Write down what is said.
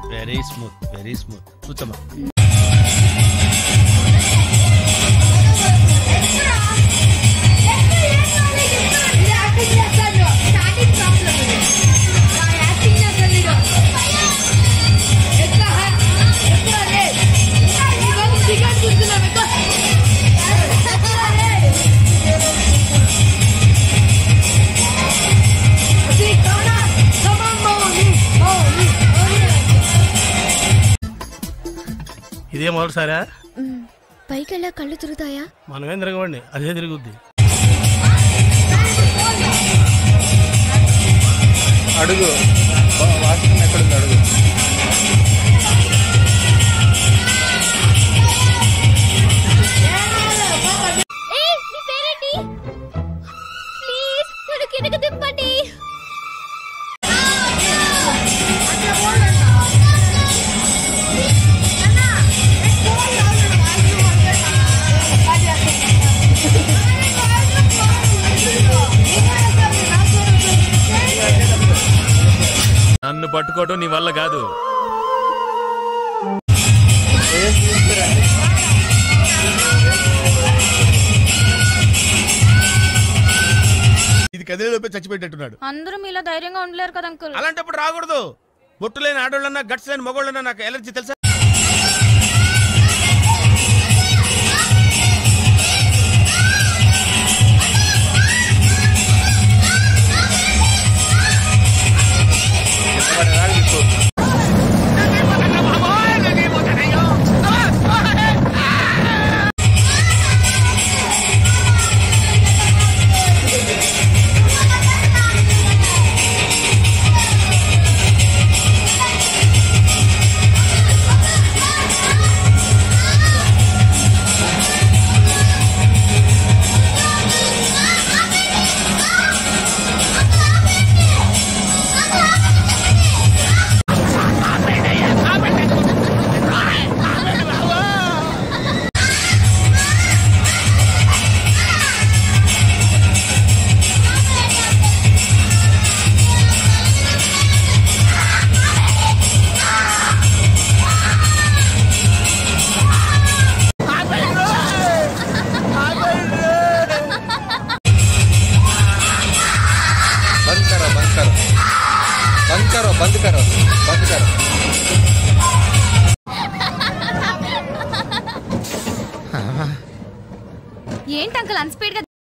very smooth very smooth కూర్చోమ్మా ఇదే మొదటిసారా పైకెళ్ళా కళ్ళు తిరుగుతాయా మనమేం తిరగవండి అదే తిరుగుద్ది అడుగు వాష్రూమ్ ఎక్కడుంది అడుగు ఏయ్, నీ పేరేంటి ప్లీజ్ నన్ను కిందకి దింపండి నన్ను పట్టుకోవటం నీ వల్ల కాదు ఇది కదిలేలోపే చచ్చిపెట్టేట్టున్నాడు అందరూ మీలో ధైర్యంగా ఉండలేరు కదా అంకుల్ అలాంటప్పుడు రాకూడదు బొట్టు లేని ఆడోళ్ళన్నా గట్స్ లేని మగోళ్ళన్నా నాకు ఎలర్జీ తెలుసా बंद करो बंद करो बंद करो बंद करो बंद करो ఏంటి అంకుల్ అన్స్పీడ్ గా